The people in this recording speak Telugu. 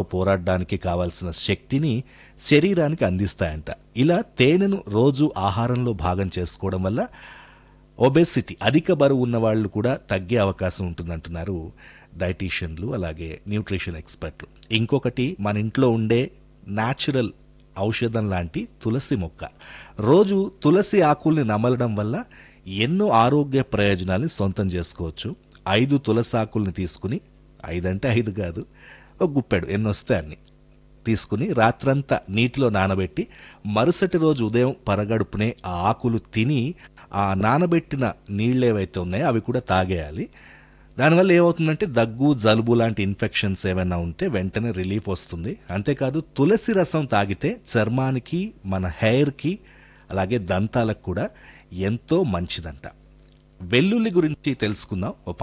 పోరాడడానికి కావాల్సిన శక్తిని శరీరానికి అందిస్తాయంట ఇలా తేనెను రోజు ఆహారంలో భాగం చేసుకోవడం వల్ల ఒబెసిటీ అధిక బరువు ఉన్న వాళ్ళు కూడా తగ్గే అవకాశం ఉంటుందంటున్నారు డైటీషియన్లు అలాగే న్యూట్రిషన్ ఎక్స్పర్ట్లు ఇంకొకటి మన ఇంట్లో ఉండే న్యాచురల్ ఔషధం లాంటి తులసి మొక్క రోజు తులసి ఆకుల్ని నమలడం వల్ల ఎన్నో ఆరోగ్య ప్రయోజనాల్ని సొంతం చేసుకోవచ్చు ఐదు తులసి ఆకుల్ని తీసుకుని ఐదంటే ఐదు కాదు ఒక గుప్పెడు ఎన్ని వస్తే అన్ని తీసుకుని రాత్రంతా నీటిలో నానబెట్టి మరుసటి రోజు ఉదయం పరగడుపునే ఆ ఆకులు తిని ఆ నానబెట్టిన నీళ్ళు ఏవైతే ఉన్నాయో అవి కూడా తాగేయాలి దానివల్ల ఏమవుతుందంటే దగ్గు జలుబు లాంటి ఇన్ఫెక్షన్స్ ఏమైనా ఉంటే వెంటనే రిలీఫ్ వస్తుంది అంతేకాదు తులసి రసం తాగితే చర్మానికి మన హెయిర్కి అలాగే దంతాలకు కూడా ఎంతో మంచిదంట వెల్లుల్లి గురించి తెలుసుకుందాం ఓ